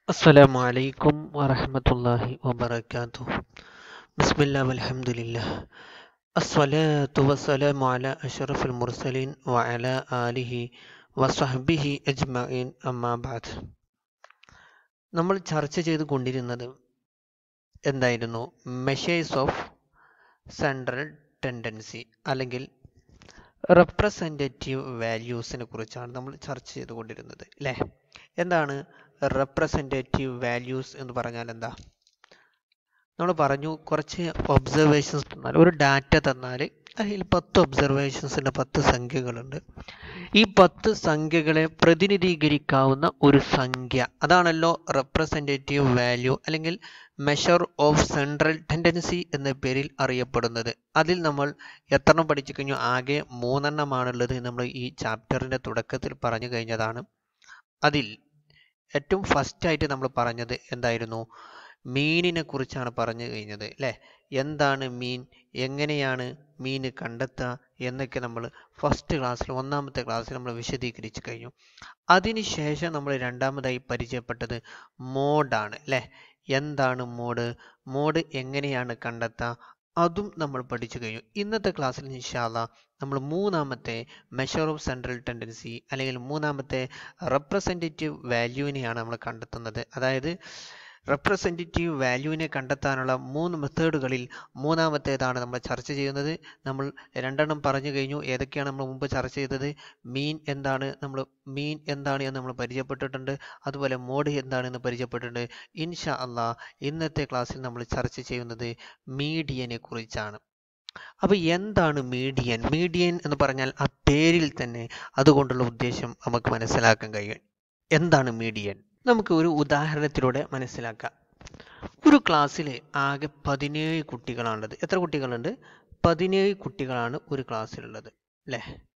السلام عليكم ورحمة الله وبركاته بسم الله والحمد لله الصلاة والسلام على أشرف المرسلين وعلى آله وصحبه أجمعين أما بعد നമ്മൾ ചർച്ച ചെയ്ത് കൊണ്ടിരുന്നത് എന്തായിരുന്നു മെഷേഴ്സ് ഓഫ് സെൻട്രൽ ടെൻഡൻസി അല്ലെങ്കിൽ റെപ്രസെൻറ്റേറ്റീവ് വാല്യൂസിനെ കുറിച്ചാണ് നമ്മൾ ചർച്ച ചെയ്തുകൊണ്ടിരുന്നത് അല്ലേ എന്താണ് റെപ്രസെൻറ്റേറ്റീവ് വാല്യൂസ് എന്ന് പറഞ്ഞാൽ എന്താ നമ്മൾ പറഞ്ഞു കുറച്ച് ഒബ്സർവേഷൻസ് തന്നാൽ ഒരു ഡാറ്റ തന്നാൽ അതിൽ പത്ത് ഒബ്സർവേഷൻസിൻ്റെ പത്ത് സംഖ്യകളുണ്ട് ഈ പത്ത് സംഖ്യകളെ പ്രതിനിധീകരിക്കാവുന്ന ഒരു സംഖ്യ അതാണല്ലോ റെപ്രസെൻറ്റേറ്റീവ് വാല്യൂ അല്ലെങ്കിൽ മെഷർ ഓഫ് സെൻട്രൽ ടെൻഡൻസി എന്ന പേരിൽ അറിയപ്പെടുന്നത് അതിൽ നമ്മൾ എത്രണ്ണം പഠിച്ചു കഴിഞ്ഞു ആകെ മൂന്നെണ്ണമാണുള്ളത് നമ്മൾ ഈ ചാപ്റ്ററിൻ്റെ തുടക്കത്തിൽ പറഞ്ഞു കഴിഞ്ഞതാണ് അതിൽ ഏറ്റവും ഫസ്റ്റ് ആയിട്ട് നമ്മൾ പറഞ്ഞത് എന്തായിരുന്നു മീനിനെ കുറിച്ചാണ് പറഞ്ഞു കഴിഞ്ഞത് അല്ലേ എന്താണ് മീൻ എങ്ങനെയാണ് മീൻ കണ്ടെത്തുക എന്നൊക്കെ നമ്മൾ ഫസ്റ്റ് ക്ലാസ്സിൽ ഒന്നാമത്തെ ക്ലാസ്സിൽ നമ്മൾ വിശദീകരിച്ചു കഴിഞ്ഞു അതിനുശേഷം നമ്മൾ രണ്ടാമതായി പരിചയപ്പെട്ടത് മോഡാണ് അല്ലേ എന്താണ് മോഡ് മോഡ് എങ്ങനെയാണ് കണ്ടെത്തുക അതും നമ്മൾ പഠിച്ചു കഴിഞ്ഞു ഇന്നത്തെ ക്ലാസ്സിൽ ഇൻഷാല്ല നമ്മൾ മൂന്നാമത്തെ മെഷർ ഓഫ് സെൻട്രൽ ടെൻഡൻസി അല്ലെങ്കിൽ മൂന്നാമത്തെ റെപ്രസെൻറ്റേറ്റീവ് വാല്യൂവിനെയാണ് നമ്മൾ കണ്ടെത്തുന്നത് അതായത് റെപ്രസെൻറ്റേറ്റീവ് വാല്യൂവിനെ കണ്ടെത്താനുള്ള മൂന്ന് മെത്തേഡുകളിൽ മൂന്നാമത്തേതാണ് നമ്മൾ ചർച്ച ചെയ്യുന്നത് നമ്മൾ രണ്ടെണ്ണം പറഞ്ഞു കഴിഞ്ഞു ഏതൊക്കെയാണ് നമ്മൾ മുമ്പ് ചർച്ച ചെയ്തത് മീൻ എന്താണ് നമ്മൾ മീൻ എന്താണ് എന്ന് നമ്മൾ പരിചയപ്പെട്ടിട്ടുണ്ട് അതുപോലെ മോഡ് എന്താണെന്ന് പരിചയപ്പെട്ടിട്ടുണ്ട് ഇൻഷാ അള്ളാ ഇന്നത്തെ ക്ലാസ്സിൽ നമ്മൾ ചർച്ച ചെയ്യുന്നത് മീഡിയനെ കുറിച്ചാണ് അപ്പോൾ എന്താണ് മീഡിയൻ മീഡിയൻ എന്ന് പറഞ്ഞാൽ ആ പേരിൽ തന്നെ അതുകൊണ്ടുള്ള ഉദ്ദേശം നമുക്ക് മനസ്സിലാക്കാൻ കഴിയും എന്താണ് മീഡിയൻ നമുക്ക് ഒരു ഉദാഹരണത്തിലൂടെ മനസ്സിലാക്കാം ഒരു ക്ലാസ്സിൽ ആകെ പതിനേഴ് കുട്ടികളാണുള്ളത് എത്ര കുട്ടികളുണ്ട് പതിനേഴ് കുട്ടികളാണ് ഒരു ക്ലാസ്സിലുള്ളത് അല്ലേ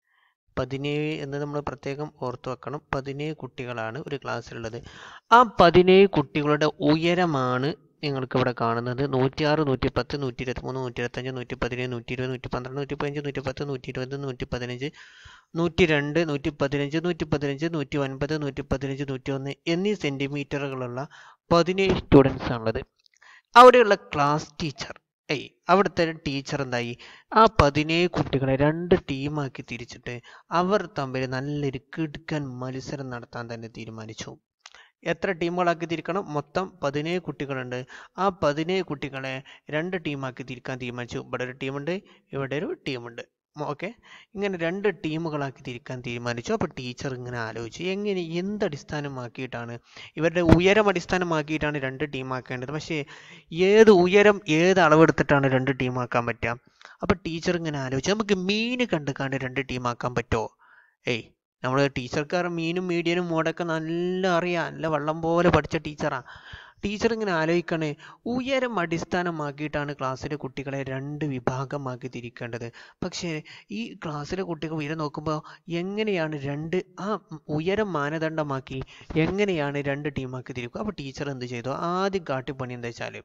പതിനേഴ് എന്ന് നമ്മൾ പ്രത്യേകം ഓർത്തു വെക്കണം പതിനേഴ് കുട്ടികളാണ് ഒരു ക്ലാസ്സിലുള്ളത് ആ പതിനേഴ് കുട്ടികളുടെ ഉയരമാണ് നിങ്ങൾക്ക് ഇവിടെ കാണുന്നത് നൂറ്റിയാറ് നൂറ്റി പത്ത് നൂറ്റി ഇരുപത്തിമൂന്ന് നൂറ്റി ഇരുപത്തഞ്ച് നൂറ്റി പതിനേഴ് നൂറ്റി ഇരുപത് നൂറ്റി പന്ത്രണ്ട് നൂറ്റി പതിനഞ്ച് നൂറ്റി പത്ത് നൂറ്റി ഇരുപത് നൂറ്റി പതിനഞ്ച് നൂറ്റി രണ്ട് നൂറ്റി പതിനഞ്ച് നൂറ്റി പതിനഞ്ച് നൂറ്റി ഒൻപത് നൂറ്റി പതിനഞ്ച് നൂറ്റി ഒന്ന് എന്നീ സെൻറ്റിമീറ്ററുകളുള്ള പതിനേഴ് സ്റ്റുഡൻസ് ആണുള്ളത് അവിടെയുള്ള ക്ലാസ് ടീച്ചർ ഏയ് അവിടുത്തെ ടീച്ചർ എന്തായി ആ പതിനേഴ് കുട്ടികളെ രണ്ട് ടീമാക്കി തിരിച്ചിട്ട് അവർ തമ്മിൽ നല്ലൊരു കിടുക്കൻ മത്സരം നടത്താൻ തന്നെ തീരുമാനിച്ചു എത്ര ടീമുകളാക്കി തിരിക്കണം മൊത്തം പതിനേഴ് കുട്ടികളുണ്ട് ആ പതിനേഴ് കുട്ടികളെ രണ്ട് ടീമാക്കി തിരിക്കാൻ തീരുമാനിച്ചു ഇവിടെ ഒരു ടീമുണ്ട് ഇവിടെ ഒരു ടീമുണ്ട് ഓക്കെ ഇങ്ങനെ രണ്ട് ടീമുകളാക്കി തിരിക്കാൻ തീരുമാനിച്ചു അപ്പോൾ ടീച്ചർ ഇങ്ങനെ ആലോചിച്ചു എങ്ങനെ എന്ത് അടിസ്ഥാനമാക്കിയിട്ടാണ് ഇവരുടെ ഉയരം അടിസ്ഥാനമാക്കിയിട്ടാണ് രണ്ട് ടീമാക്കേണ്ടത് പക്ഷേ ഏത് ഉയരം ഏത് അളവെടുത്തിട്ടാണ് രണ്ട് ടീമാക്കാൻ പറ്റുക അപ്പോൾ ടീച്ചർ ഇങ്ങനെ ആലോചിച്ചു നമുക്ക് മീൻ കണ്ടുകാണ്ട് രണ്ട് ടീമാക്കാൻ പറ്റുമോ ഏയ് നമ്മൾ ടീച്ചർക്കാർ മീനും മീഡിയനും മോഡൊക്കെ നല്ല അറിയാം നല്ല വള്ളം പോലെ പഠിച്ച ടീച്ചറാണ് ടീച്ചർ ഇങ്ങനെ ആലോചിക്കണേ ഉയരം അടിസ്ഥാനമാക്കിയിട്ടാണ് ക്ലാസ്സിലെ കുട്ടികളെ രണ്ട് വിഭാഗമാക്കി തിരിക്കേണ്ടത് പക്ഷേ ഈ ക്ലാസ്സിലെ കുട്ടികൾ ഉയരം നോക്കുമ്പോൾ എങ്ങനെയാണ് രണ്ട് ആ ഉയരം മാനദണ്ഡമാക്കി എങ്ങനെയാണ് രണ്ട് ടീമാക്കി തിരിക്കുക അപ്പോൾ ടീച്ചർ എന്ത് ചെയ്തു ആദ്യം കാട്ടിയ പണി എന്താ വെച്ചാൽ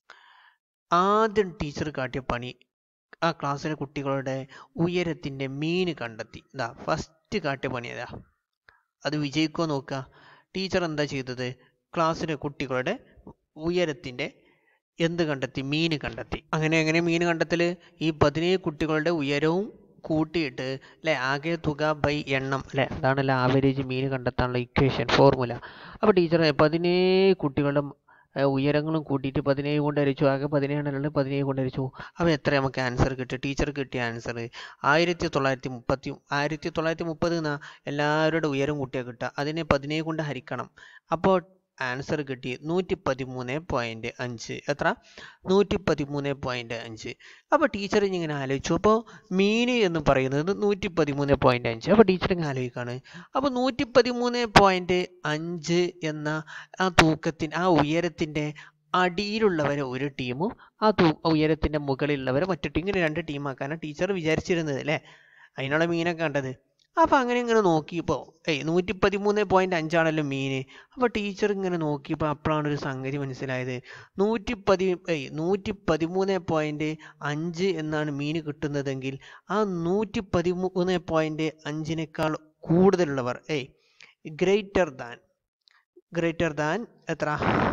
ആദ്യം ടീച്ചർ കാട്ടിയ പണി ആ ക്ലാസ്സിലെ കുട്ടികളുടെ ഉയരത്തിൻ്റെ മീൻ കണ്ടെത്തി ഇതാ ഫസ്റ്റ് കാട്ടിയ പണി ഏതാ അത് വിജയിക്കുമോ നോക്കുക ടീച്ചർ എന്താ ചെയ്തത് ക്ലാസ്സിലെ കുട്ടികളുടെ ഉയരത്തിൻ്റെ എന്ത് കണ്ടെത്തി മീൻ കണ്ടെത്തി അങ്ങനെ എങ്ങനെ മീൻ കണ്ടെത്തൽ ഈ പതിനേഴ് കുട്ടികളുടെ ഉയരവും കൂട്ടിയിട്ട് അല്ലെ ആകെ തുക ബൈ എണ്ണം അല്ലെ അതാണല്ലോ ആവറേജ് മീൻ കണ്ടെത്താനുള്ള ഇക്വേഷൻ ഫോർമുല അപ്പോൾ ടീച്ചർ പതിനേഴ് കുട്ടികളുടെ ഉയരങ്ങളും കൂട്ടിയിട്ട് പതിനേഴ് കൊണ്ട് ഹരിച്ചു ആകെ പതിനേഴാണല്ലോ പതിനേഴ് കൊണ്ട് ഹരിച്ചു അപ്പോൾ എത്ര നമുക്ക് ആൻസർ കിട്ടുക ടീച്ചർ കിട്ടിയ ആൻസർ ആയിരത്തി തൊള്ളായിരത്തി മുപ്പത്തി ആയിരത്തി തൊള്ളായിരത്തി മുപ്പത് എന്നാ എല്ലാവരുടെ ഉയരം കൂട്ടിയാൽ കിട്ടുക അതിനെ പതിനേഴ് കൊണ്ട് ഹരിക്കണം അപ്പോൾ ആൻസർ കിട്ടി നൂറ്റി പതിമൂന്ന് പോയിൻറ്റ് അഞ്ച് എത്ര നൂറ്റി പതിമൂന്ന് പോയിൻറ്റ് അഞ്ച് അപ്പോൾ ടീച്ചർ ഇങ്ങനെ ആലോചിച്ചു അപ്പോൾ മീൻ എന്ന് പറയുന്നത് നൂറ്റി പതിമൂന്ന് പോയിൻറ്റ് അഞ്ച് അപ്പോൾ ടീച്ചർ ഇങ്ങനെ ആലോചിക്കുകയാണ് അപ്പോൾ നൂറ്റി പതിമൂന്ന് പോയിൻറ്റ് അഞ്ച് എന്ന ആ തൂക്കത്തിന് ആ ഉയരത്തിൻ്റെ അടിയിലുള്ളവരെ ഒരു ടീമും ആ തൂ ഉയരത്തിൻ്റെ മുകളിലുള്ളവരെ മറ്റു ടീം ഇങ്ങനെ രണ്ട് ടീമാക്കാനാണ് ടീച്ചർ വിചാരിച്ചിരുന്നത് അല്ലേ അതിനുള്ള മീനൊക്കെ കണ്ടത് അപ്പോൾ അങ്ങനെ ഇങ്ങനെ നോക്കിയപ്പോൾ ഏയ് നൂറ്റി പതിമൂന്ന് പോയിൻ്റ് അഞ്ചാണല്ലോ മീൻ അപ്പോൾ ടീച്ചർ ഇങ്ങനെ നോക്കിയപ്പോൾ അപ്പോഴാണ് ഒരു സംഗതി മനസ്സിലായത് നൂറ്റി പതി ഏയ് നൂറ്റി പതിമൂന്ന് പോയിൻ്റ് അഞ്ച് എന്നാണ് മീൻ കിട്ടുന്നതെങ്കിൽ ആ നൂറ്റി പതിമൂന്ന് പോയിൻ്റ് അഞ്ചിനേക്കാൾ കൂടുതലുള്ളവർ ഏയ് ഗ്രേറ്റർ ദാൻ ഗ്രേറ്റർ ദാൻ എത്ര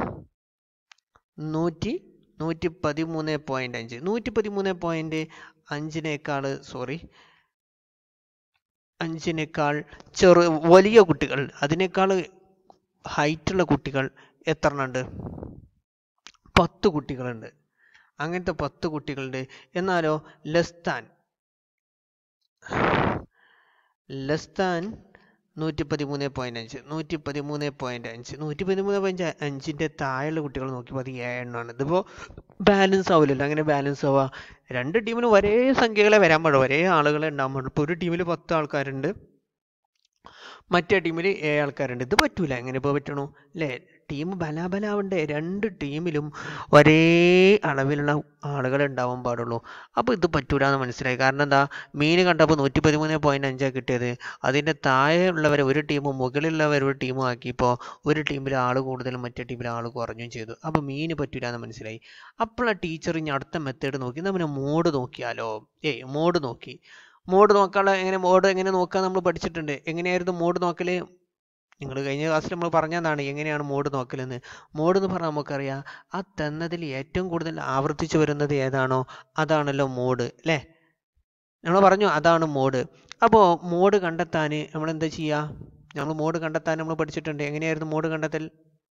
നൂറ്റി നൂറ്റി പതിമൂന്ന് പോയിന്റ് അഞ്ച് നൂറ്റി പതിമൂന്ന് പോയിന്റ് അഞ്ചിനേക്കാൾ സോറി അഞ്ചിനേക്കാൾ ചെറു വലിയ കുട്ടികൾ അതിനേക്കാൾ ഹൈറ്റുള്ള കുട്ടികൾ എത്ര ഉണ്ട് പത്ത് കുട്ടികളുണ്ട് അങ്ങനത്തെ പത്ത് കുട്ടികളുണ്ട് എന്നാലോ ലെസ് താൻ ലെസ് താൻ നൂറ്റി പതിമൂന്ന് പോയിന്റ് അഞ്ച് നൂറ്റി പതിമൂന്ന് പോയിന്റ് അഞ്ച് നൂറ്റി പതിമൂന്ന് പോയിന്റ് അഞ്ചിൻ്റെ താഴെയുള്ള കുട്ടികൾ നോക്കിയപ്പോൾ അത് ഏഴെണ്ണമാണ് ഇതിപ്പോൾ ബാലൻസ് ആവില്ലല്ലോ അങ്ങനെ ബാലൻസ് ആവുക രണ്ട് ടീമിനും ഒരേ സംഖ്യകളെ വരാൻ പാടുള്ളൂ ഒരേ ആളുകളെ ഉണ്ടാകാൻ പാടുള്ളൂ ഇപ്പോൾ ഒരു ടീമിൽ പത്ത് ആൾക്കാരുണ്ട് മറ്റേ ടീമിൽ ഏഴ് ആൾക്കാരുണ്ട് ഇത് പറ്റൂല എങ്ങനെ ഇപ്പോൾ പറ്റണു അല്ലേ ടീം ബലാബലാവണ്ടേ രണ്ട് ടീമിലും ഒരേ അളവിലുള്ള ആളുകൾ ഉണ്ടാവാൻ പാടുള്ളൂ അപ്പോൾ ഇത് പറ്റൂല എന്ന് മനസ്സിലായി കാരണം എന്താ മീൻ കണ്ടപ്പോൾ നൂറ്റി പതിമൂന്ന് പോയിന്റ് അഞ്ചാണ് കിട്ടിയത് അതിൻ്റെ താഴെ ഉള്ളവരെ ഒരു ടീമും മുകളിലുള്ളവർ ഒരു ടീമും ആക്കിയപ്പോൾ ഒരു ടീമിൽ ആൾ കൂടുതലും മറ്റേ ടീമിൽ ആൾ കുറഞ്ഞും ചെയ്തു അപ്പോൾ മീന് പറ്റൂല എന്ന് മനസ്സിലായി അപ്പോഴാണ് ടീച്ചർ ഇനി അടുത്ത മെത്തേഡ് നോക്കി നമ്മൾ മോഡ് നോക്കിയാലോ ഏയ് മോഡ് നോക്കി മോഡ് നോക്കാനുള്ള എങ്ങനെ മോഡ് എങ്ങനെ നോക്കാൻ നമ്മൾ പഠിച്ചിട്ടുണ്ട് എങ്ങനെയായിരുന്നു മോഡ് നോക്കല് നിങ്ങൾ കഴിഞ്ഞ ക്ലാസ്സിൽ നമ്മൾ പറഞ്ഞതാണ് എങ്ങനെയാണ് മോഡ് നോക്കലെന്ന് മോഡ് എന്ന് പറഞ്ഞാൽ നമുക്കറിയാം ആ തന്നതിൽ ഏറ്റവും കൂടുതൽ ആവർത്തിച്ചു വരുന്നത് ഏതാണോ അതാണല്ലോ മോഡ് അല്ലേ നമ്മൾ പറഞ്ഞു അതാണ് മോഡ് അപ്പോൾ മോഡ് കണ്ടെത്താൻ നമ്മൾ എന്താ ചെയ്യുക നമ്മൾ മോഡ് കണ്ടെത്താൻ നമ്മൾ പഠിച്ചിട്ടുണ്ട് എങ്ങനെയായിരുന്നു മോഡ് കണ്ടെത്തൽ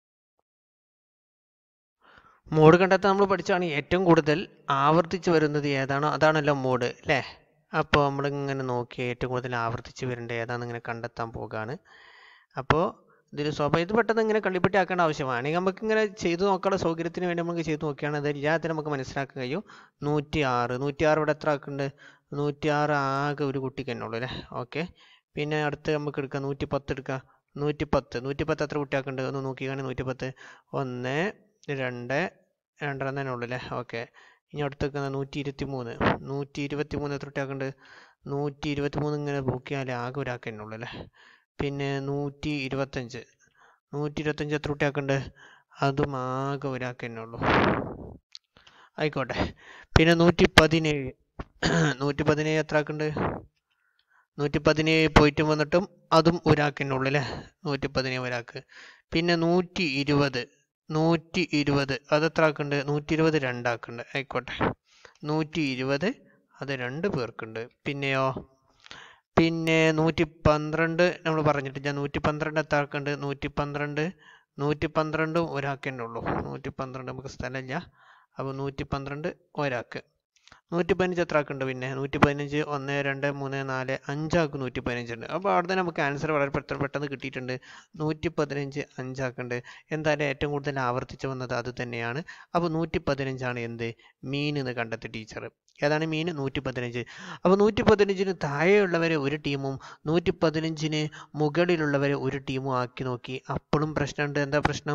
മോഡ് കണ്ടെത്താൻ നമ്മൾ പഠിച്ചാണ് ഏറ്റവും കൂടുതൽ ആവർത്തിച്ചു വരുന്നത് ഏതാണോ അതാണല്ലോ മോഡ് അല്ലേ അപ്പോൾ നമ്മളിങ്ങനെ നോക്കി ഏറ്റവും കൂടുതൽ ആവർത്തിച്ച് വരേണ്ടത് ഏതാണെന്ന് ഇങ്ങനെ കണ്ടെത്താൻ പോകുകയാണ് അപ്പോൾ ഇതിൽ സ്വാഭാവിക ഇത് പെട്ടെന്ന് ഇങ്ങനെ കള്ളിപ്പെട്ടി ആക്കേണ്ട ആവശ്യമാണ് നമുക്ക് ഇങ്ങനെ ചെയ്തു നോക്കാനുള്ള സൗകര്യത്തിന് വേണ്ടി നമുക്ക് ചെയ്തു നോക്കിയാണ് അത് എല്ലാത്തിനും നമുക്ക് മനസ്സിലാക്കാൻ കഴിയും നൂറ്റി ആറ് നൂറ്റി ആറ് ഇവിടെ എത്ര ആക്കുന്നുണ്ട് നൂറ്റി ആറ് ആകെ ഒരു കുട്ടിക്ക് തന്നെ ഉള്ളൂ അല്ലേ ഓക്കെ പിന്നെ അടുത്ത് നമുക്ക് എടുക്കാം നൂറ്റി പത്ത് എടുക്കാം നൂറ്റി പത്ത് നൂറ്റി പത്ത് എത്ര കുട്ടിയാക്കുന്നുണ്ട് ഒന്ന് നോക്കിക്കാണെങ്കിൽ നൂറ്റി പത്ത് ഒന്ന് രണ്ട് രണ്ടെണ്ണം തന്നെ ഉള്ളൂ അല്ലേ ഓക്കെ ഇനി അടുത്ത് വെക്കുന്ന നൂറ്റി ഇരുപത്തി മൂന്ന് നൂറ്റി ഇരുപത്തി മൂന്ന് എത്ര കുട്ടിയാക്കുന്നുണ്ട് നൂറ്റി ഇരുപത്തി മൂന്ന് ഇങ്ങനെ നോക്കിയാൽ ആകെ ഒരാൾക്ക് തന്നെ ഉള്ളൂ അല്ലേ പിന്നെ നൂറ്റി ഇരുപത്തഞ്ച് നൂറ്റി ഇരുപത്തഞ്ച് എത്ര കുട്ടിയാക്കുന്നുണ്ട് അതും ആകെ ഒരാൾക്ക് തന്നെ ഉള്ളൂ ആയിക്കോട്ടെ പിന്നെ നൂറ്റി പതിനേഴ് നൂറ്റി പതിനേഴ് എത്ര ആക്കുന്നുണ്ട് നൂറ്റി പതിനേഴ് പോയിട്ടും വന്നിട്ടും അതും ഒരാൾക്ക് തന്നെ ഉള്ളൂ അല്ലേ നൂറ്റി പതിനേഴ് ഒരാൾക്ക് പിന്നെ നൂറ്റി ഇരുപത് നൂറ്റി ഇരുപത് അത് എത്ര ആക്കുന്നുണ്ട് നൂറ്റി ഇരുപത് രണ്ടാക്കുന്നുണ്ട് ആയിക്കോട്ടെ നൂറ്റി ഇരുപത് അത് രണ്ട് പേർക്കുണ്ട് പിന്നെയോ പിന്നെ നൂറ്റി പന്ത്രണ്ട് നമ്മൾ പറഞ്ഞിട്ടില്ല നൂറ്റി പന്ത്രണ്ട് എത്ര ആക്കുന്നുണ്ട് നൂറ്റി പന്ത്രണ്ട് നൂറ്റി പന്ത്രണ്ടും ഒരാൾക്ക് തന്നെ ഉള്ളൂ നൂറ്റി പന്ത്രണ്ട് നമുക്ക് സ്ഥലമില്ല അപ്പോൾ നൂറ്റി പന്ത്രണ്ട് ഒരാൾക്ക് നൂറ്റി പതിനഞ്ച് എത്ര ആക്കുന്നുണ്ട് പിന്നെ നൂറ്റി പതിനഞ്ച് ഒന്ന് രണ്ട് മൂന്ന് നാല് അഞ്ചാക്ക് നൂറ്റി പതിനഞ്ച് ഉണ്ട് അപ്പോൾ അവിടെ തന്നെ നമുക്ക് ആൻസർ വളരെ പെട്ടെന്ന് പെട്ടെന്ന് കിട്ടിയിട്ടുണ്ട് നൂറ്റി പതിനഞ്ച് അഞ്ചാക്കുണ്ട് എന്തായാലും ഏറ്റവും കൂടുതൽ ആവർത്തിച്ച് വന്നത് അത് തന്നെയാണ് അപ്പോൾ നൂറ്റി പതിനഞ്ചാണ് എന്ത് മീൻ എന്ന് കണ്ടെത്തി ടീച്ചർ ഏതാണ് മീൻ നൂറ്റി പതിനഞ്ച് അപ്പോൾ നൂറ്റി പതിനഞ്ചിന് താഴെയുള്ളവരെ ഒരു ടീമും നൂറ്റി പതിനഞ്ചിന് മുകളിലുള്ളവരെ ഒരു ടീമും ആക്കി നോക്കി അപ്പോഴും പ്രശ്നമുണ്ട് എന്താ പ്രശ്നം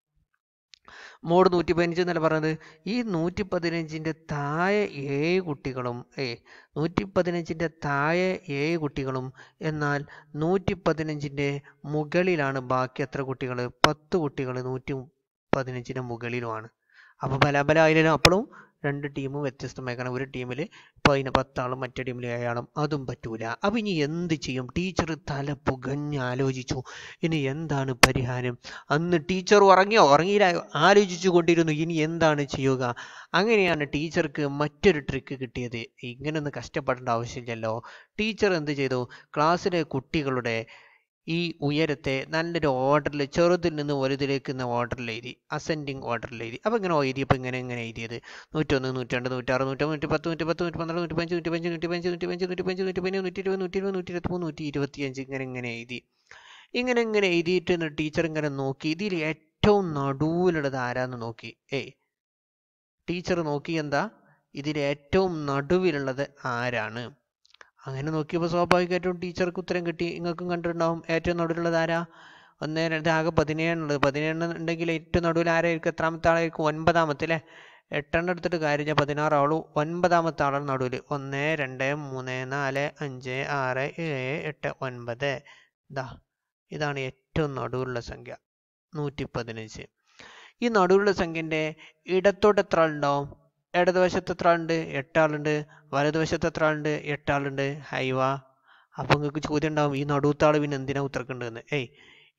മോഡ് നൂറ്റി പതിനഞ്ച് എന്നല്ല പറഞ്ഞത് ഈ നൂറ്റി പതിനഞ്ചിൻ്റെ താഴെ ഏഴ് കുട്ടികളും ഏ നൂറ്റി പതിനഞ്ചിൻ്റെ താഴെ ഏഴ് കുട്ടികളും എന്നാൽ നൂറ്റി പതിനഞ്ചിൻ്റെ മുകളിലാണ് ബാക്കി എത്ര കുട്ടികൾ പത്ത് കുട്ടികൾ നൂറ്റി പതിനഞ്ചിൻ്റെ മുകളിലുമാണ് അപ്പോൾ ബലാബല ആയാലും അപ്പോഴും രണ്ട് ടീമും വ്യത്യസ്തമായി കാരണം ഒരു ടീമിൽ ഇപ്പോൾ അതിന് പത്താളും മറ്റേ ടീമിൽ ഏഴാളും അതും പറ്റൂല അപ്പം ഇനി എന്ത് ചെയ്യും ടീച്ചർ തല പുകഞ്ഞ് ആലോചിച്ചു ഇനി എന്താണ് പരിഹാരം അന്ന് ടീച്ചർ ഉറങ്ങിയോ ഉറങ്ങിയില്ല ആലോചിച്ചു കൊണ്ടിരുന്നു ഇനി എന്താണ് ചെയ്യുക അങ്ങനെയാണ് ടീച്ചർക്ക് മറ്റൊരു ട്രിക്ക് കിട്ടിയത് ഇങ്ങനൊന്നും കഷ്ടപ്പെടേണ്ട ആവശ്യമില്ലല്ലോ ടീച്ചർ എന്ത് ചെയ്തു ക്ലാസ്സിലെ കുട്ടികളുടെ ഈ ഉയരത്തെ നല്ലൊരു ഓർഡറിൽ ചെറുതിൽ നിന്ന് വലുതിലേക്ക് എന്ന ഓർഡറിൽ എഴുതി അസെൻഡിങ് ഓർഡറിൽ എഴുതി അപ്പോൾ ഇങ്ങനെ എഴുതിയപ്പോൾ ഇങ്ങനെ ഇങ്ങനെ എഴുതിയത് നൂറ്റൊന്ന് നൂറ്റിരണ്ട് നൂറ്റാറ് നൂറ്റി നൂറ്റി പത്ത് നൂറ്റി പത്ത് നൂറ്റി പന്ത്രണ്ട് നൂറ്റി പഞ്ച് നൂറ്റി പഞ്ച് നൂറ്റി പഞ്ച് നൂറ്റി പഞ്ച് നൂറ്റി പഞ്ച് നൂറ്റി പതിനൊന്ന് നൂറ്റി ഇരുപത് നൂറ്റി ഇരുപത് നൂറ്റി ഇരുപത്തി മൂന്ന് നൂറ്റി ഇരുപത്തിയഞ്ച് ഇങ്ങനെ ഇങ്ങനെ എഴുതി ഇങ്ങനെ ഇങ്ങനെ എഴുതിയിട്ട് ടീച്ചർ ഇങ്ങനെ നോക്കി ഇതിൽ ഏറ്റവും നടുവിലുള്ളത് ആരാന്ന് നോക്കി ഏയ് ടീച്ചർ നോക്കി എന്താ ഇതിൽ ഏറ്റവും നടുവിലുള്ളത് ആരാണ് അങ്ങനെ നോക്കിയപ്പോൾ സ്വാഭാവികമായിട്ടും ടീച്ചർക്ക് ഉത്തരം കിട്ടി നിങ്ങൾക്കും കണ്ടിട്ടുണ്ടാവും ഏറ്റവും നടുവിലുള്ളത് ആരാ ഒന്ന് രണ്ട് ആകെ പതിനേഴെണ്ണുള്ളത് പതിനേഴെണ്ണം ഉണ്ടെങ്കിൽ ഏറ്റവും നടുവിൽ ആരായിരിക്കും എത്രാമത്തെ ആളായിരിക്കും ഒൻപതാമത്തെ അല്ലേ എട്ടെണ്ണം എടുത്തിട്ട് കാര്യം പതിനാറ് ആളും ഒൻപതാമത്തെ ആളാണ് നടുവിൽ ഒന്ന് രണ്ട് മൂന്ന് നാല് അഞ്ച് ആറ് ഏഴ് എട്ട് ഒൻപത് ഇതാ ഇതാണ് ഏറ്റവും നടുവിലുള്ള സംഖ്യ നൂറ്റി പതിനഞ്ച് ഈ നടുവിലുള്ള സംഖ്യൻ്റെ ഇടത്തോട്ട് എത്ര ആളുണ്ടാവും ഇടതുവശത്ത് എത്ര ആളുണ്ട് എട്ടാളുണ്ട് വലതുവശത്ത് എത്ര ആളുണ്ട് എട്ടാളുണ്ട് ഹൈവ അപ്പം നിങ്ങൾക്ക് ചോദ്യം ഉണ്ടാവും ഈ നടുവത്തെ ആൾ പിന്നെ എന്തിനാ ഉത്തരക്കേണ്ടതെന്ന് ഏയ്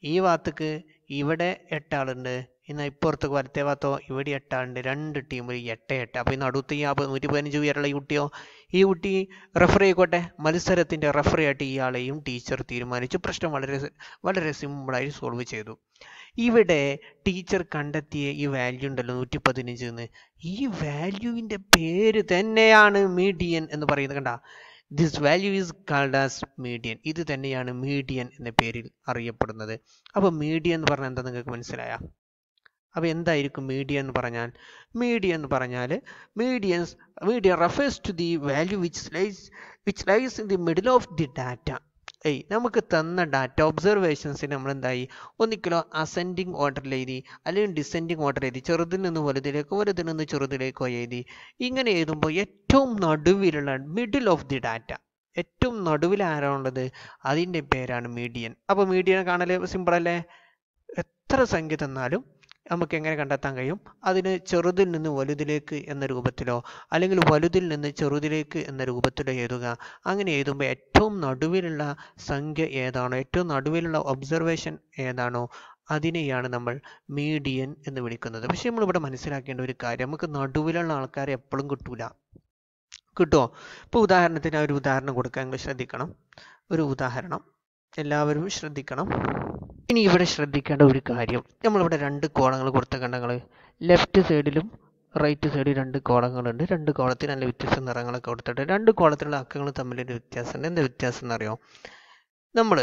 ഈ ഭാഗത്തേക്ക് ഇവിടെ എട്ടാളുണ്ട് എന്നാൽ ഇപ്പുറത്തേക്ക് വലത്തെ ഭാഗത്തോ ഇവിടെ എട്ടാളുണ്ട് രണ്ട് ടീമിൽ എട്ട് എട്ട് അപ്പോൾ ഈ നടുത്ത് ഈ ആ നൂറ്റി പതിനഞ്ച് പേരുള്ള ഈ കുട്ടിയോ ഈ കുട്ടി റെഫറി ആയിക്കോട്ടെ മത്സരത്തിൻ്റെ റെഫറി ആയിട്ട് ഇയാളെയും ടീച്ചർ തീരുമാനിച്ചു പ്രശ്നം വളരെ വളരെ സിമ്പിളായി സോൾവ് ചെയ്തു ഇവിടെ ടീച്ചർ കണ്ടെത്തിയ ഈ വാല്യൂ ഉണ്ടല്ലോ നൂറ്റി പതിനഞ്ച് എന്ന് ഈ വാല്യൂവിൻ്റെ പേര് തന്നെയാണ് മീഡിയൻ എന്ന് പറയുന്നത് കണ്ട this value is called as median ഇത് തന്നെയാണ് മീഡിയൻ എന്ന പേരിൽ അറിയപ്പെടുന്നത് അപ്പോൾ മീഡിയൻ എന്ന് പറഞ്ഞാൽ എന്താ നിങ്ങൾക്ക് മനസ്സിലായ അപ്പോൾ എന്തായിരിക്കും മീഡിയൻ എന്ന് പറഞ്ഞാൽ മീഡിയൻ എന്ന് പറഞ്ഞാൽ medians median refers to the value which lies which lies in the middle of the data ഏയ് നമുക്ക് തന്ന ഡാറ്റ ഒബ്സർവേഷൻസിന് നമ്മൾ എന്തായി ഒന്നിക്കലോ അസെൻഡിങ് ഓർഡറിൽ എഴുതി അല്ലെങ്കിൽ ഡിസെൻഡിങ് ഓർഡർ എഴുതി ചെറുതിൽ നിന്ന് വലുതിലേക്കോ വലുതിൽ നിന്ന് ചെറുതിലേക്കോ എഴുതി ഇങ്ങനെ എഴുതുമ്പോൾ ഏറ്റവും നടുവിലുള്ള മിഡിൽ ഓഫ് ദി ഡാറ്റ ഏറ്റവും നടുവിൽ ആരാണുള്ളത് അതിൻ്റെ പേരാണ് മീഡിയൻ അപ്പോൾ മീഡിയൻ കാണൽ സിമ്പിൾ അല്ലേ എത്ര സംഖ്യ തന്നാലും നമുക്ക് എങ്ങനെ കണ്ടെത്താൻ കഴിയും അതിന് ചെറുതിൽ നിന്ന് വലുതിലേക്ക് എന്ന രൂപത്തിലോ അല്ലെങ്കിൽ വലുതിൽ നിന്ന് ചെറുതിലേക്ക് എന്ന രൂപത്തിലോ എഴുതുക അങ്ങനെ എഴുതുമ്പോൾ ഏറ്റവും നടുവിലുള്ള സംഖ്യ ഏതാണോ ഏറ്റവും നടുവിലുള്ള ഒബ്സർവേഷൻ ഏതാണോ അതിനെയാണ് നമ്മൾ മീഡിയൻ എന്ന് വിളിക്കുന്നത് പക്ഷേ നമ്മളിവിടെ മനസ്സിലാക്കേണ്ട ഒരു കാര്യം നമുക്ക് നടുവിലുള്ള ആൾക്കാരെ എപ്പോഴും കിട്ടൂല കിട്ടുമോ ഇപ്പോൾ ഉദാഹരണത്തിന് ഒരു ഉദാഹരണം കൊടുക്കാൻ നിങ്ങൾ ശ്രദ്ധിക്കണം ഒരു ഉദാഹരണം എല്ലാവരും ശ്രദ്ധിക്കണം ഇനി ഇവിടെ ശ്രദ്ധിക്കേണ്ട ഒരു കാര്യം നമ്മളിവിടെ രണ്ട് കോളങ്ങൾ കൊടുത്ത കണ്ടങ്ങൾ ലെഫ്റ്റ് സൈഡിലും റൈറ്റ് സൈഡിൽ രണ്ട് കോളങ്ങളുണ്ട് രണ്ട് കോളത്തിൽ നല്ല വ്യത്യസ്ത നിറങ്ങളൊക്കെ കൊടുത്തിട്ട് രണ്ട് കോളത്തിലുള്ള അക്കങ്ങൾ തമ്മിലൊരു വ്യത്യാസമുണ്ട് എന്താ വ്യത്യാസം എന്നറിയോ നമ്മൾ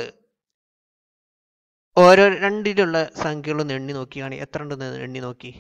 ഓരോ രണ്ടിലുള്ള സംഖ്യകളൊന്ന് എണ്ണി നോക്കിയാണ് എത്ര ഉണ്ടെന്ന് എണ്ണി നോക്കി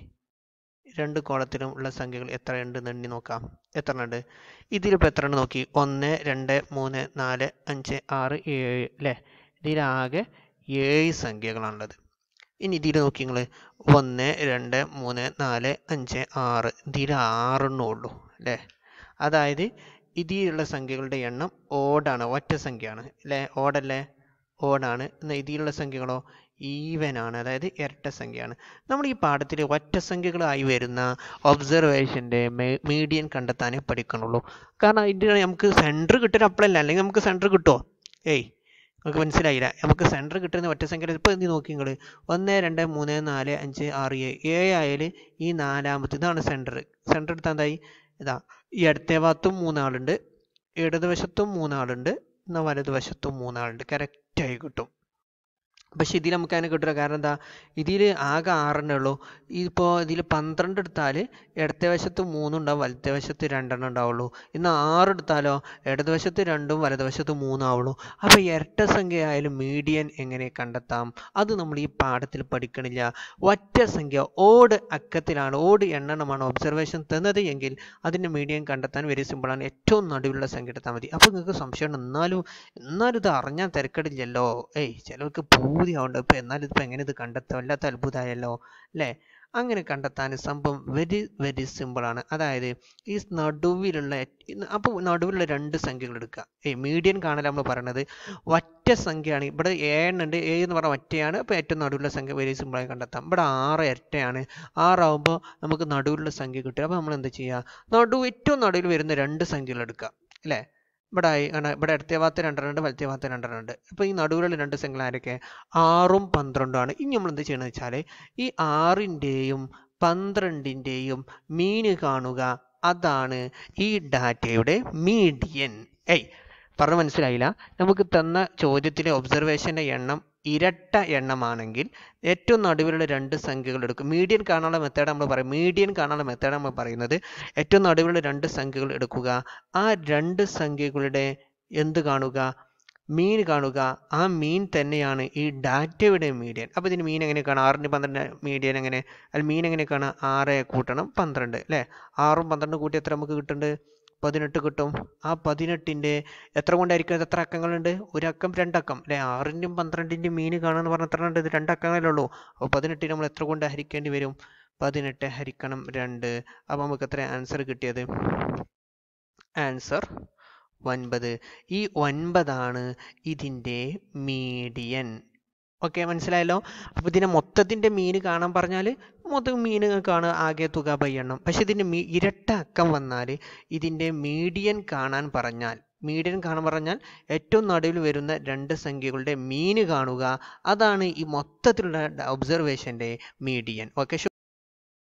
രണ്ട് കോളത്തിലും ഉള്ള സംഖ്യകൾ എത്ര ഉണ്ടെന്ന് എണ്ണി നോക്കാം എത്ര ഉണ്ട് ഇതിലിപ്പോൾ എത്ര ഉണ്ട് നോക്കി ഒന്ന് രണ്ട് മൂന്ന് നാല് അഞ്ച് ആറ് ഏഴ് അല്ലേ ഇതിലാകെ ഏഴ് സംഖ്യകളാണുള്ളത് ഇനി ഇതിൽ നോക്കി നിങ്ങൾ ഒന്ന് രണ്ട് മൂന്ന് നാല് അഞ്ച് ആറ് ഇതിൽ ആറെണ്ണേ ഉള്ളൂ അല്ലേ അതായത് ഇതിലുള്ള സംഖ്യകളുടെ എണ്ണം ഓടാണ് ഒറ്റ സംഖ്യയാണ് അല്ലേ ഓടല്ലേ ഓടാണ് എന്നാൽ ഇതിലുള്ള സംഖ്യകളോ ഈവൻ ആണ് അതായത് ഇരട്ട സംഖ്യയാണ് നമ്മൾ ഈ പാഠത്തിൽ ഒറ്റ സംഖ്യകളായി വരുന്ന ഒബ്സർവേഷൻ്റെ മീഡിയൻ കണ്ടെത്താനേ പഠിക്കണുള്ളൂ കാരണം ഇതിന് നമുക്ക് സെൻറ്റർ കിട്ടുന്ന അപ്പോഴല്ല അല്ലെങ്കിൽ നമുക്ക് സെൻറ്റർ കിട്ടുമോ ഏയ് നമുക്ക് മനസ്സിലായില്ല നമുക്ക് സെൻറ്റർ കിട്ടുന്ന ഒറ്റ സംഖ്യ ഇപ്പോൾ എന്ത് നോക്കി നിങ്ങൾ ഒന്ന് രണ്ട് മൂന്ന് നാല് അഞ്ച് ആറ് ഏഴ് ഏഴ് ആയാൽ ഈ നാലാമത്തെ ഇതാണ് സെൻറ്റർ സെൻറ്റർ എടുത്താൽ എന്തായി ഇതാ ഈ ഇടത്തെ ഭാഗത്തും മൂന്നാളുണ്ട് ഇടതുവശത്തും മൂന്നാളുണ്ട് എന്നാൽ വലതുവശത്തും മൂന്നാളുണ്ട് കറക്റ്റായി കിട്ടും പക്ഷെ ഇതിൽ നമുക്ക് അതിനെ കിട്ടില്ല കാരണം എന്താ ഇതിൽ ആകെ ആറെണ്ണേ ഉള്ളൂ ഇപ്പോൾ ഇതിൽ പന്ത്രണ്ട് എടുത്താൽ ഇടത്തെ വശത്ത് മൂന്നുണ്ടാവും വലത്തെ വശത്ത് രണ്ടെണ്ണം ഉണ്ടാവുള്ളൂ ഇന്ന് ആറ് എടുത്താലോ ഇടതുവശത്ത് രണ്ടും വലതുവശത്ത് മൂന്നാവുള്ളൂ അപ്പോൾ ഇരട്ട സംഖ്യ ആയാലും മീഡിയൻ എങ്ങനെ കണ്ടെത്താം അത് നമ്മൾ ഈ പാഠത്തിൽ പഠിക്കണില്ല ഒറ്റ സംഖ്യ ഓട് അക്കത്തിലാണ് ഓട് എണ്ണമെയാണ് ഒബ്സർവേഷൻ തന്നത് എങ്കിൽ അതിൻ്റെ മീഡിയൻ കണ്ടെത്താൻ വെരി സിമ്പിളാണ് ഏറ്റവും നടുവിലുള്ള സംഖ്യ എടുത്താൽ മതി അപ്പോൾ നിങ്ങൾക്ക് സംശയമുണ്ട് എന്നാലും എന്നാലും ഇത് അറിഞ്ഞാൽ തിരക്കടില്ലല്ലോ ഏയ് ചിലർക്ക് പൂതിയാവുണ്ട് ഇപ്പോൾ എന്നാലും ഇതിപ്പോൾ എങ്ങനെ ഇത് കണ്ടെത്താം വല്ലാത്ത അത്ഭുതമായല്ലോ അല്ലേ അങ്ങനെ കണ്ടെത്താൻ സംഭവം വെരി വെരി സിമ്പിളാണ് അതായത് ഈ നടുവിലുള്ള അപ്പോൾ നടുവിലുള്ള രണ്ട് സംഖ്യകൾ എടുക്കുക ഏയ് മീഡിയൻ കാണാൻ നമ്മൾ പറയണത് ഒറ്റ സംഖ്യയാണ് ഇവിടെ ഏഴുണ്ട് ഏ എന്ന് പറഞ്ഞാൽ ഒറ്റയാണ് അപ്പോൾ ഏറ്റവും നടുവിലുള്ള സംഖ്യ വെരി സിമ്പിളായി കണ്ടെത്താം ഇവിടെ ആറ് ഇരട്ടയാണ് ആറാവുമ്പോൾ നമുക്ക് നടുവിലുള്ള സംഖ്യ കിട്ടുക അപ്പോൾ നമ്മൾ എന്താ ചെയ്യുക നടു ഏറ്റവും നടുവിൽ വരുന്ന രണ്ട് സംഖ്യകൾ എടുക്കുക അല്ലേ ഇവിടെ ആയി ആണ് ഇവിടെ ഇടത്തെ ഭാഗത്ത് രണ്ടെണ്ണം ഉണ്ട് വലത്തെ ഭാഗത്ത് രണ്ടെണ്ണം ഉണ്ട് അപ്പോൾ ഈ നടുവിലുള്ള രണ്ട് സംഖ്യകൾ ആരൊക്കെ ആറും പന്ത്രണ്ടും ആണ് ഇനി നമ്മൾ എന്ത് ചെയ്യണമെന്ന് വെച്ചാൽ ഈ ആറിൻ്റെയും പന്ത്രണ്ടിൻ്റെയും മീന് കാണുക അതാണ് ഈ ഡാറ്റയുടെ മീഡിയൻ ഏയ് പറഞ്ഞ മനസ്സിലായില്ല നമുക്ക് തന്ന ചോദ്യത്തിലെ ഒബ്സർവേഷൻ്റെ എണ്ണം ഇരട്ട എണ്ണമാണെങ്കിൽ ഏറ്റവും നടുവിലുള്ള രണ്ട് സംഖ്യകൾ എടുക്കും മീഡിയൻ കാണാനുള്ള മെത്തേഡ് നമ്മൾ പറയും മീഡിയൻ കാണാനുള്ള മെത്തേഡ് നമ്മൾ പറയുന്നത് ഏറ്റവും നടുവിലുള്ള രണ്ട് സംഖ്യകൾ എടുക്കുക ആ രണ്ട് സംഖ്യകളുടെ എന്ത് കാണുക മീൻ കാണുക ആ മീൻ തന്നെയാണ് ഈ ഡാറ്റയുടെ മീഡിയൻ അപ്പോൾ ഇതിന് മീൻ എങ്ങനെ കാണാം ആറിന് പന്ത്രണ്ട് മീഡിയൻ എങ്ങനെ അല്ല മീൻ എങ്ങനെ കാണാം ആറ് കൂട്ടണം പന്ത്രണ്ട് അല്ലേ ആറും പന്ത്രണ്ടും കൂട്ടി എത്ര നമുക്ക് കിട്ടുന്നുണ്ട് പതിനെട്ട് കിട്ടും ആ പതിനെട്ടിൻ്റെ എത്ര കൊണ്ടായിരിക്കും എത്ര അക്കങ്ങളുണ്ട് ഒരു അക്കം രണ്ടക്കം അല്ലെ ആറിൻ്റെയും പന്ത്രണ്ടിൻ്റെയും മീൻ കാണുമെന്ന് പറഞ്ഞാൽ എത്ര ഉണ്ട് ഇത് രണ്ടക്കങ്ങളല്ലേ ഉള്ളൂ അപ്പോൾ പതിനെട്ടിന് നമ്മൾ എത്ര കൊണ്ട് ഹരിക്കേണ്ടി വരും പതിനെട്ട് ഹരിക്കണം രണ്ട് അപ്പോൾ നമുക്ക് എത്ര ആൻസർ കിട്ടിയത് ആൻസർ ഒൻപത് ഈ ഒൻപതാണ് ഇതിൻ്റെ മീഡിയൻ ഓക്കെ മനസ്സിലായല്ലോ അപ്പോൾ ഇതിനെ മൊത്തത്തിൻ്റെ മീൻ കാണാൻ പറഞ്ഞാൽ മൊത്തം മീനുകൾക്കാണ് ആകെ തുക ബൈ എണ്ണം പക്ഷെ ഇതിൻ്റെ മീ ഇരട്ട അക്കം വന്നാൽ ഇതിൻ്റെ മീഡിയൻ കാണാൻ പറഞ്ഞാൽ മീഡിയൻ കാണാൻ പറഞ്ഞാൽ ഏറ്റവും നടുവിൽ വരുന്ന രണ്ട് സംഖ്യകളുടെ മീന് കാണുക അതാണ് ഈ മൊത്തത്തിലുള്ള ഒബ്സർവേഷൻ്റെ മീഡിയൻ ഓക്കെ